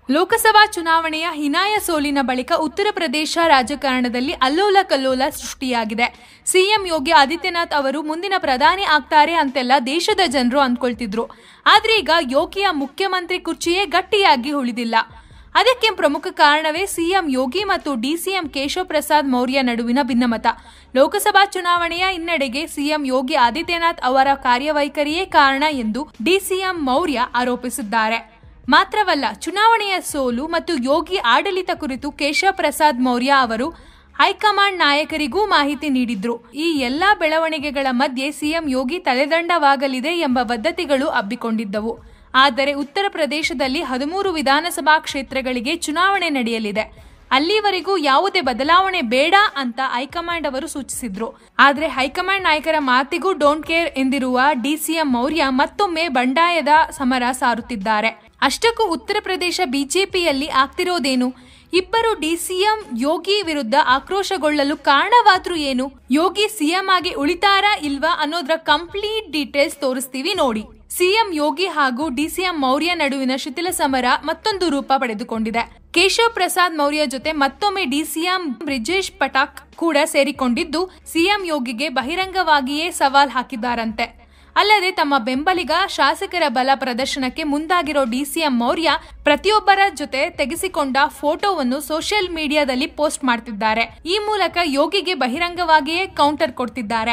ಲೋಕಸಭಾ ಚುನಾವಣೆಯ ಹಿನಾಯ ಸೋಲಿನ ಬಳಿಕ ಉತ್ತರ ಪ್ರದೇಶ ರಾಜಕಾರಣದಲ್ಲಿ ಅಲ್ಲೋಲ ಕಲ್ಲೋಲ ಸೃಷ್ಟಿಯಾಗಿದೆ ಸಿಎಂ ಯೋಗಿ ಆದಿತ್ಯನಾಥ್ ಅವರು ಮುಂದಿನ ಪ್ರಧಾನಿ ಆಗ್ತಾರೆ ಅಂತೆಲ್ಲ ದೇಶದ ಜನರು ಅಂದ್ಕೊಳ್ತಿದ್ರು ಆದ್ರೆ ಈಗ ಯೋಗಿಯ ಮುಖ್ಯಮಂತ್ರಿ ಕುರ್ಚಿಯೇ ಗಟ್ಟಿಯಾಗಿ ಉಳಿದಿಲ್ಲ ಅದಕ್ಕೆ ಪ್ರಮುಖ ಕಾರಣವೇ ಸಿಎಂ ಯೋಗಿ ಮತ್ತು ಡಿಸಿಎಂ ಕೇಶವ್ ಪ್ರಸಾದ್ ಮೌರ್ಯ ನಡುವಿನ ಭಿನ್ನಮತ ಲೋಕಸಭಾ ಚುನಾವಣೆಯ ಹಿನ್ನಡೆಗೆ ಸಿಎಂ ಯೋಗಿ ಆದಿತ್ಯನಾಥ್ ಅವರ ಕಾರ್ಯವೈಖರಿಯೇ ಕಾರಣ ಎಂದು ಡಿಸಿಎಂ ಮೌರ್ಯ ಆರೋಪಿಸಿದ್ದಾರೆ ಮಾತ್ರವಲ್ಲ ಚುನಾವಣೆಯ ಸೋಲು ಮತ್ತು ಯೋಗಿ ಆಡಳಿತ ಕುರಿತು ಕೇಶವ್ ಪ್ರಸಾದ್ ಮೌರ್ಯ ಅವರು ಹೈಕಮಾಂಡ್ ನಾಯಕರಿಗೂ ಮಾಹಿತಿ ನೀಡಿದ್ರು ಈ ಎಲ್ಲಾ ಬೆಳವಣಿಗೆಗಳ ಮಧ್ಯೆ ಸಿಎಂ ಯೋಗಿ ತಲೆದಂಡವಾಗಲಿದೆ ಎಂಬ ವದಂತಿಗಳು ಹಬ್ಬಿಕೊಂಡಿದ್ದವು ಆದರೆ ಉತ್ತರ ಪ್ರದೇಶದಲ್ಲಿ ಹದಿಮೂರು ವಿಧಾನಸಭಾ ಕ್ಷೇತ್ರಗಳಿಗೆ ಚುನಾವಣೆ ನಡೆಯಲಿದೆ ಅಲ್ಲಿವರೆಗೂ ಯಾವುದೇ ಬದಲಾವಣೆ ಬೇಡ ಅಂತ ಹೈಕಮಾಂಡ್ ಅವರು ಸೂಚಿಸಿದ್ರು ಆದ್ರೆ ಹೈಕಮಾಂಡ್ ನಾಯಕರ ಮಾತಿಗೂ ಡೋಂಟ್ ಕೇರ್ ಎಂದಿರುವ ಡಿಸಿಎಂ ಮೌರ್ಯ ಮತ್ತೊಮ್ಮೆ ಬಂಡಾಯದ ಸಮರ ಸಾರುತ್ತಿದ್ದಾರೆ ಅಷ್ಟಕ್ಕೂ ಉತ್ತರ ಪ್ರದೇಶ ಬಿಜೆಪಿಯಲ್ಲಿ ಆಗ್ತಿರೋದೇನು ಇಬ್ಬರು ಡಿಸಿಎಂ ಯೋಗಿ ವಿರುದ್ಧ ಆಕ್ರೋಶಗೊಳ್ಳಲು ಕಾರಣವಾದ್ರೂ ಏನು ಯೋಗಿ ಸಿಎಂ ಆಗಿ ಉಳಿತಾರಾ ಇಲ್ವಾ ಅನ್ನೋದ್ರ ಕಂಪ್ಲೀಟ್ ಡೀಟೇಲ್ಸ್ ತೋರಿಸ್ತೀವಿ ನೋಡಿ ಸಿಎಂ ಯೋಗಿ ಹಾಗೂ ಡಿಸಿಎಂ ಮೌರ್ಯ ನಡುವಿನ ಶಿಥಿಲ ಸಮರ ಮತ್ತೊಂದು ರೂಪ ಪಡೆದುಕೊಂಡಿದೆ ಕೇಶವ್ ಪ್ರಸಾದ್ ಮೌರ್ಯ ಜೊತೆ ಮತ್ತೊಮ್ಮೆ ಡಿಸಿಎಂ ಬ್ರಿಜೇಶ್ ಪಟಾಕ್ ಕೂಡ ಸೇರಿಕೊಂಡಿದ್ದು ಸಿಎಂ ಯೋಗಿಗೆ ಬಹಿರಂಗವಾಗಿಯೇ ಸವಾಲ್ ಹಾಕಿದ್ದಾರಂತೆ ಅಲ್ಲದೆ ತಮ್ಮ ಬೆಂಬಲಿಗ ಶಾಸಕರ ಬಲ ಪ್ರದರ್ಶನಕ್ಕೆ ಮುಂದಾಗಿರೋ ಡಿಸಿಎಂ ಮೌರ್ಯ ಪ್ರತಿಯೊಬ್ಬರ ಜೊತೆ ತೆಗೆಸಿಕೊಂಡ ಫೋಟೋವನ್ನು ಸೋಷಿಯಲ್ ಮೀಡಿಯಾದಲ್ಲಿ ಪೋಸ್ಟ್ ಮಾಡ್ತಿದ್ದಾರೆ ಈ ಮೂಲಕ ಯೋಗಿಗೆ ಬಹಿರಂಗವಾಗಿಯೇ ಕೌಂಟರ್ ಕೊಡ್ತಿದ್ದಾರೆ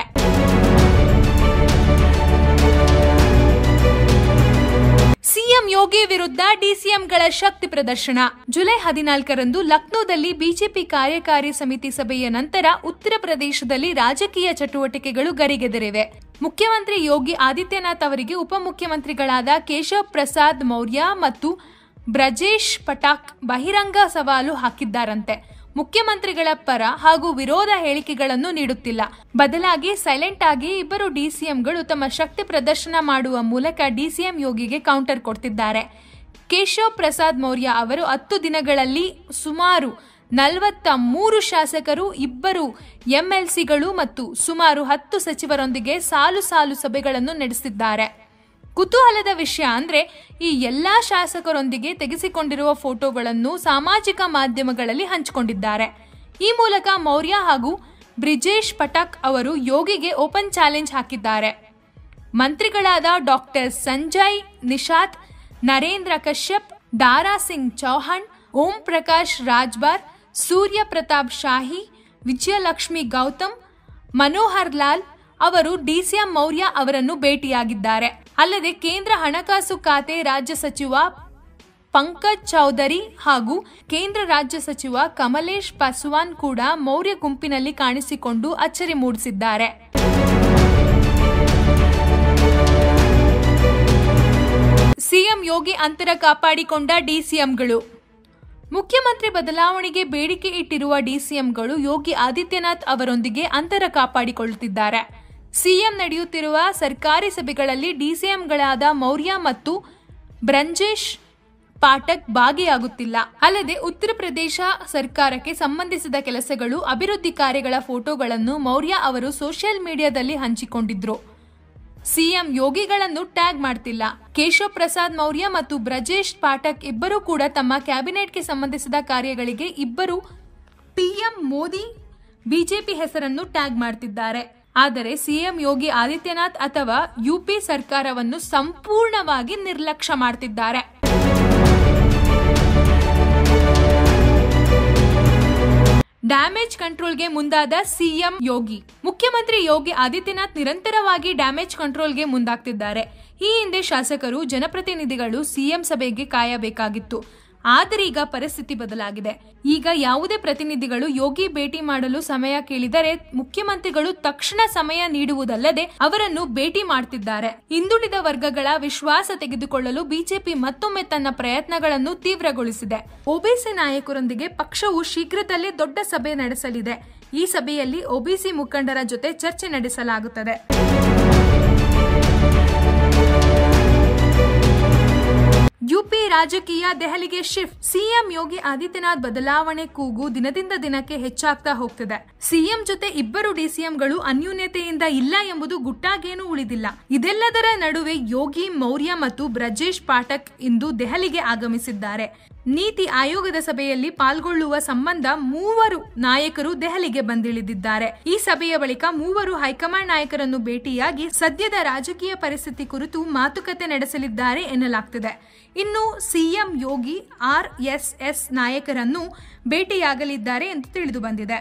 ಸಿಎಂ ಯೋಗಿ ವಿರುದ್ಧ ಡಿಸಿಎಂಗಳ ಶಕ್ತಿ ಪ್ರದರ್ಶನ ಜುಲೈ ಹದಿನಾಲ್ಕರಂದು ಲಕ್ನೋದಲ್ಲಿ ಬಿಜೆಪಿ ಕಾರ್ಯಕಾರಿ ಸಮಿತಿ ಸಭೆಯ ನಂತರ ಉತ್ತರ ಪ್ರದೇಶದಲ್ಲಿ ರಾಜಕೀಯ ಚಟುವಟಿಕೆಗಳು ಗರಿಗೆದರಿವೆ ಮುಖ್ಯಮಂತ್ರಿ ಯೋಗಿ ಆದಿತ್ಯನಾಥ್ ಅವರಿಗೆ ಉಪಮುಖ್ಯಮಂತ್ರಿಗಳಾದ ಕೇಶವ್ ಪ್ರಸಾದ್ ಮೌರ್ಯ ಮತ್ತು ಬ್ರಜೇಶ್ ಪಟಾಕ್ ಬಹಿರಂಗ ಸವಾಲು ಹಾಕಿದ್ದಾರಂತೆ ಮುಖ್ಯಮಂತ್ರಿಗಳ ಪರ ಹಾಗೂ ವಿರೋಧ ಹೇಳಿಕೆಗಳನ್ನು ನೀಡುತ್ತಿಲ್ಲ ಬದಲಾಗಿ ಸೈಲೆಂಟ್ ಆಗಿ ಇಬ್ಬರು ಡಿಸಿಎಂಗಳು ತಮ್ಮ ಶಕ್ತಿ ಪ್ರದರ್ಶನ ಮಾಡುವ ಮೂಲಕ ಡಿಸಿಎಂ ಯೋಗಿಗೆ ಕೌಂಟರ್ ಕೊಡ್ತಿದ್ದಾರೆ ಕೇಶವ್ ಪ್ರಸಾದ್ ಮೌರ್ಯ ಅವರು ಹತ್ತು ದಿನಗಳಲ್ಲಿ ಸುಮಾರು ನಲವತ್ತ ಮೂರು ಶಾಸಕರು ಇಬ್ಬರು ಎಂಎಲ್ಸಿಗಳು ಮತ್ತು ಸುಮಾರು ಹತ್ತು ಸಚಿವರೊಂದಿಗೆ ಸಾಲು ಸಾಲು ಸಭೆಗಳನ್ನು ನಡೆಸಿದ್ದಾರೆ ಕುತೂಹಲದ ವಿಷಯ ಅಂದ್ರೆ ಈ ಎಲ್ಲಾ ಶಾಸಕರೊಂದಿಗೆ ತೆಗೆಸಿಕೊಂಡಿರುವ ಫೋಟೋಗಳನ್ನು ಸಾಮಾಜಿಕ ಮಾಧ್ಯಮಗಳಲ್ಲಿ ಹಂಚಿಕೊಂಡಿದ್ದಾರೆ ಈ ಮೂಲಕ ಮೌರ್ಯ ಹಾಗೂ ಬ್ರಿಜೇಶ್ ಪಟಾಕ್ ಅವರು ಯೋಗಿಗೆ ಓಪನ್ ಚಾಲೆಂಜ್ ಹಾಕಿದ್ದಾರೆ ಮಂತ್ರಿಗಳಾದ ಡಾಕ್ಟರ್ ಸಂಜಯ್ ನಿಶಾತ್ ನರೇಂದ್ರ ಕಶ್ಯಪ್ ದಾರಾ ಸಿಂಗ್ ಚೌಹಾಣ್ ಓಂ ಪ್ರಕಾಶ್ ರಾಜ್ಬಾರ್ ಸೂರ್ಯ ಪ್ರತಾಪ್ ಶಾಹಿ ವಿಜಯಲಕ್ಷ್ಮಿ ಗೌತಮ್ ಮನೋಹರ್ ಲಾಲ್ ಅವರು ಡಿಸಿಎಂ ಮೌರ್ಯ ಅವರನ್ನು ಭೇಟಿಯಾಗಿದ್ದಾರೆ ಅಲ್ಲದೆ ಕೇಂದ್ರ ಹಣಕಾಸು ಖಾತೆ ರಾಜ್ಯ ಸಚಿವ ಪಂಕಜ್ ಚೌಧರಿ ಹಾಗೂ ಕೇಂದ್ರ ರಾಜ್ಯ ಸಚಿವ ಕಮಲೇಶ್ ಪಾಸ್ವಾನ್ ಕೂಡ ಮೌರ್ಯ ಗುಂಪಿನಲ್ಲಿ ಕಾಣಿಸಿಕೊಂಡು ಅಚ್ಚರಿ ಮೂಡಿಸಿದ್ದಾರೆ ಸಿಎಂ ಯೋಗಿ ಅಂತರ ಕಾಪಾಡಿಕೊಂಡ ಡಿಸಿಎಂಗಳು ಮುಖ್ಯಮಂತ್ರಿ ಬದಲಾವಣೆಗೆ ಬೇಡಿಕೆ ಇಟ್ಟಿರುವ ಡಿಸಿಎಂಗಳು ಯೋಗಿ ಆದಿತ್ಯನಾಥ್ ಅವರೊಂದಿಗೆ ಅಂತರ ಕಾಪಾಡಿಕೊಳ್ಳುತ್ತಿದ್ದಾರೆ ಸಿಎಂ ನಡೆಯುತ್ತಿರುವ ಸರ್ಕಾರಿ ಸಭೆಗಳಲ್ಲಿ ಡಿಸಿಎಂಗಳಾದ ಮೌರ್ಯ ಮತ್ತು ಬ್ರಂಜೇಶ್ ಪಾಠಕ್ ಭಾಗಿಯಾಗುತ್ತಿಲ್ಲ ಅಲ್ಲದೆ ಉತ್ತರ ಪ್ರದೇಶ ಸರ್ಕಾರಕ್ಕೆ ಸಂಬಂಧಿಸಿದ ಕೆಲಸಗಳು ಅಭಿವೃದ್ಧಿ ಕಾರ್ಯಗಳ ಫೋಟೋಗಳನ್ನು ಮೌರ್ಯ ಅವರು ಸೋಷಿಯಲ್ ಮೀಡಿಯಾದಲ್ಲಿ ಹಂಚಿಕೊಂಡಿದ್ರು ಸಿಎಂ ಯೋಗಿಗಳನ್ನು ಟ್ಯಾಗ್ ಮಾಡ್ತಿಲ್ಲ ಕೇಶವ್ ಪ್ರಸಾದ್ ಮೌರ್ಯ ಮತ್ತು ಬ್ರಜೇಶ್ ಪಾಠಕ್ ಇಬ್ಬರೂ ಕೂಡ ತಮ್ಮ ಕ್ಯಾಬಿನೆಟ್ಗೆ ಸಂಬಂಧಿಸಿದ ಕಾರ್ಯಗಳಿಗೆ ಇಬ್ಬರು ಪಿಎಂ ಮೋದಿ ಬಿಜೆಪಿ ಹೆಸರನ್ನು ಟ್ಯಾಗ್ ಮಾಡ್ತಿದ್ದಾರೆ ಆದರೆ ಸಿಎಂ ಯೋಗಿ ಆದಿತ್ಯನಾಥ್ ಅಥವಾ ಯುಪಿ ಸರ್ಕಾರವನ್ನು ಸಂಪೂರ್ಣವಾಗಿ ನಿರ್ಲಕ್ಷ್ಯ ಮಾಡ್ತಿದ್ದಾರೆ ಡ್ಯಾಮೇಜ್ ಕಂಟ್ರೋಲ್ಗೆ ಮುಂದಾದ ಸಿಎಂ ಯೋಗಿ ಮುಖ್ಯಮಂತ್ರಿ ಯೋಗಿ ಆದಿತ್ಯನಾಥ್ ನಿರಂತರವಾಗಿ ಡ್ಯಾಮೇಜ್ ಕಂಟ್ರೋಲ್ಗೆ ಮುಂದಾಗ್ತಿದ್ದಾರೆ ಈ ಹಿಂದೆ ಶಾಸಕರು ಜನಪ್ರತಿನಿಧಿಗಳು ಸಿಎಂ ಸಭೆಗೆ ಕಾಯಬೇಕಾಗಿತ್ತು ಆದರೆ ಈಗ ಪರಿಸ್ಥಿತಿ ಬದಲಾಗಿದೆ ಈಗ ಯಾವುದೇ ಪ್ರತಿನಿಧಿಗಳು ಯೋಗಿ ಭೇಟಿ ಮಾಡಲು ಸಮಯ ಕೇಳಿದರೆ ಮುಖ್ಯಮಂತ್ರಿಗಳು ತಕ್ಷಣ ಸಮಯ ನೀಡುವುದಲ್ಲದೆ ಅವರನ್ನು ಭೇಟಿ ಮಾಡ್ತಿದ್ದಾರೆ ಹಿಂದುಳಿದ ವರ್ಗಗಳ ವಿಶ್ವಾಸ ತೆಗೆದುಕೊಳ್ಳಲು ಬಿಜೆಪಿ ಮತ್ತೊಮ್ಮೆ ತನ್ನ ಪ್ರಯತ್ನಗಳನ್ನು ತೀವ್ರಗೊಳಿಸಿದೆ ಒಬಿಸಿ ನಾಯಕರೊಂದಿಗೆ ಪಕ್ಷವು ಶೀಘ್ರದಲ್ಲೇ ದೊಡ್ಡ ಸಭೆ ನಡೆಸಲಿದೆ ಈ ಸಭೆಯಲ್ಲಿ ಒಬಿಸಿ ಮುಖಂಡರ ಜೊತೆ ಚರ್ಚೆ ನಡೆಸಲಾಗುತ್ತದೆ ಯುಪಿ ರಾಜಕೀಯ ದೆಹಲಿಗೆ ಶಿಫ್ಟ್ ಸಿಎಂ ಯೋಗಿ ಆದಿತ್ಯನಾಥ್ ಬದಲಾವಣೆ ಕೂಗು ದಿನದಿಂದ ದಿನಕ್ಕೆ ಹೆಚ್ಚಾಗ್ತಾ ಹೋಗ್ತಿದೆ ಸಿಎಂ ಜೊತೆ ಇಬ್ಬರು ಡಿಸಿಎಂಗಳು ಅನ್ಯೂನ್ಯತೆಯಿಂದ ಇಲ್ಲ ಎಂಬುದು ಗುಟ್ಟಾಗೇನೂ ಉಳಿದಿಲ್ಲ ಇದೆಲ್ಲದರ ನಡುವೆ ಯೋಗಿ ಮೌರ್ಯ ಮತ್ತು ಬ್ರಜೇಶ್ ಪಾಠಕ್ ಇಂದು ದೆಹಲಿಗೆ ಆಗಮಿಸಿದ್ದಾರೆ ನೀತಿ ಆಯೋಗದ ಸಭೆಯಲ್ಲಿ ಪಾಲ್ಗೊಳ್ಳುವ ಸಂಬಂಧ ಮೂವರು ನಾಯಕರು ದೆಹಲಿಗೆ ಬಂದಿಳಿದಿದ್ದಾರೆ ಈ ಸಭೆಯ ಬಳಿಕ ಮೂವರು ಹೈಕಮಾಂಡ್ ನಾಯಕರನ್ನು ಭೇಟಿಯಾಗಿ ಸದ್ಯದ ರಾಜಕೀಯ ಪರಿಸ್ಥಿತಿ ಕುರಿತು ಮಾತುಕತೆ ನಡೆಸಲಿದ್ದಾರೆ ಎನ್ನಲಾಗ್ತಿದೆ ಇನ್ನು ಸಿಎಂ ಯೋಗಿ ಆರ್ಎಸ್ಎಸ್ ನಾಯಕರನ್ನು ಭೇಟಿಯಾಗಲಿದ್ದಾರೆ ಎಂದು ತಿಳಿದು ಬಂದಿದೆ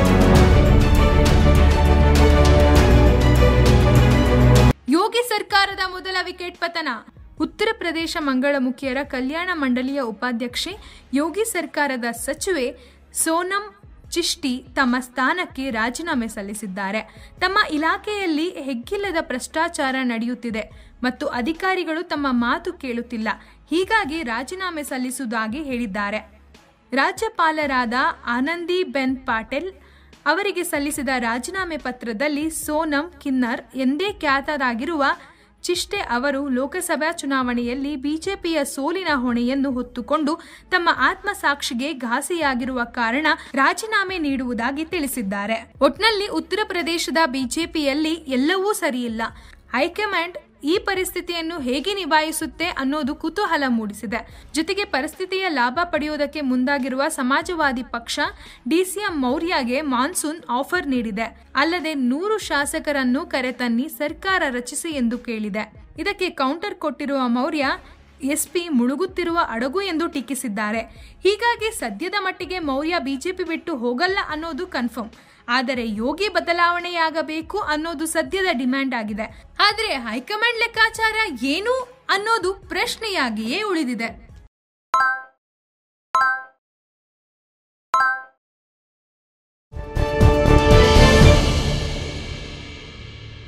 ಯೋಗಿ ಸರ್ಕಾರದ ಮೊದಲ ವಿಕೆಟ್ ಪತನ ಉತ್ತರ ಪ್ರದೇಶ ಮಂಗಳಮುಖಿಯರ ಕಲ್ಯಾಣ ಮಂಡಳಿಯ ಉಪಾಧ್ಯಕ್ಷೆ ಯೋಗಿ ಸರ್ಕಾರದ ಸಚಿವೆ ಸೋನಂ ಚಿಷ್ಟಿ ತಮ್ಮ ಸ್ಥಾನಕ್ಕೆ ರಾಜೀನಾಮೆ ಸಲ್ಲಿಸಿದ್ದಾರೆ ತಮ್ಮ ಇಲಾಖೆಯಲ್ಲಿ ಹೆಗ್ಗಿಲ್ಲದ ಭ್ರಷ್ಟಾಚಾರ ನಡೆಯುತ್ತಿದೆ ಮತ್ತು ಅಧಿಕಾರಿಗಳು ತಮ್ಮ ಮಾತು ಕೇಳುತ್ತಿಲ್ಲ ಹೀಗಾಗಿ ರಾಜೀನಾಮೆ ಸಲ್ಲಿಸುವುದಾಗಿ ಹೇಳಿದ್ದಾರೆ ರಾಜ್ಯಪಾಲರಾದ ಆನಂದಿಬೆನ್ ಪಾಟೀಲ್ ಅವರಿಗೆ ಸಲ್ಲಿಸಿದ ರಾಜೀನಾಮೆ ಪತ್ರದಲ್ಲಿ ಸೋನಂ ಕಿನ್ನರ್ ಎಂದೇ ಖ್ಯಾತರಾಗಿರುವ ಚಿಷ್ಟೆ ಅವರು ಲೋಕಸಭಾ ಚುನಾವಣೆಯಲ್ಲಿ ಬಿಜೆಪಿಯ ಸೋಲಿನ ಹೊಣೆಯನ್ನು ಹೊತ್ತುಕೊಂಡು ತಮ್ಮ ಆತ್ಮಸಾಕ್ಷಿಗೆ ಘಾಸಿಯಾಗಿರುವ ಕಾರಣ ರಾಜೀನಾಮೆ ನೀಡುವುದಾಗಿ ತಿಳಿಸಿದ್ದಾರೆ ಒಟ್ನಲ್ಲಿ ಉತ್ತರ ಪ್ರದೇಶದ ಬಿಜೆಪಿಯಲ್ಲಿ ಎಲ್ಲವೂ ಸರಿಯಿಲ್ಲ ಹೈಕಮಾಂಡ್ ಈ ಪರಿಸ್ಥಿತಿಯನ್ನು ಹೇಗೆ ನಿಭಾಯಿಸುತ್ತೆ ಅನ್ನೋದು ಕುತೂಹಲ ಮೂಡಿಸಿದೆ ಜೊತೆಗೆ ಪರಿಸ್ಥಿತಿಯ ಲಾಭ ಪಡೆಯುವುದಕ್ಕೆ ಮುಂದಾಗಿರುವ ಸಮಾಜವಾದಿ ಪಕ್ಷ ಡಿಸಿಎಂ ಮೌರ್ಯಗೆ ಮಾನ್ಸೂನ್ ಆಫರ್ ನೀಡಿದೆ ಅಲ್ಲದೆ ನೂರು ಶಾಸಕರನ್ನು ಕರೆತನ್ನಿ ಸರ್ಕಾರ ರಚಿಸಿ ಎಂದು ಕೇಳಿದೆ ಇದಕ್ಕೆ ಕೌಂಟರ್ ಕೊಟ್ಟಿರುವ ಮೌರ್ಯ ಎಸ್ಪಿ ಮುಳುಗುತ್ತಿರುವ ಅಡಗು ಎಂದು ಟೀಕಿಸಿದ್ದಾರೆ ಹೀಗಾಗಿ ಸದ್ಯದ ಮಟ್ಟಿಗೆ ಮೌರ್ಯ ಬಿಜೆಪಿ ಬಿಟ್ಟು ಹೋಗಲ್ಲ ಅನ್ನೋದು ಕನ್ಫರ್ಮ್ ಆದರೆ ಯೋಗಿ ಬದಲಾವಣೆಯಾಗಬೇಕು ಅನ್ನೋದು ಸದ್ಯದ ಡಿಮ್ಯಾಂಡ್ ಆಗಿದೆ ಆದರೆ ಹೈಕಮಾಂಡ್ ಲೆಕ್ಕಾಚಾರ ಏನು ಅನ್ನೋದು ಪ್ರಶ್ನೆಯಾಗಿಯೇ ಉಳಿದಿದೆ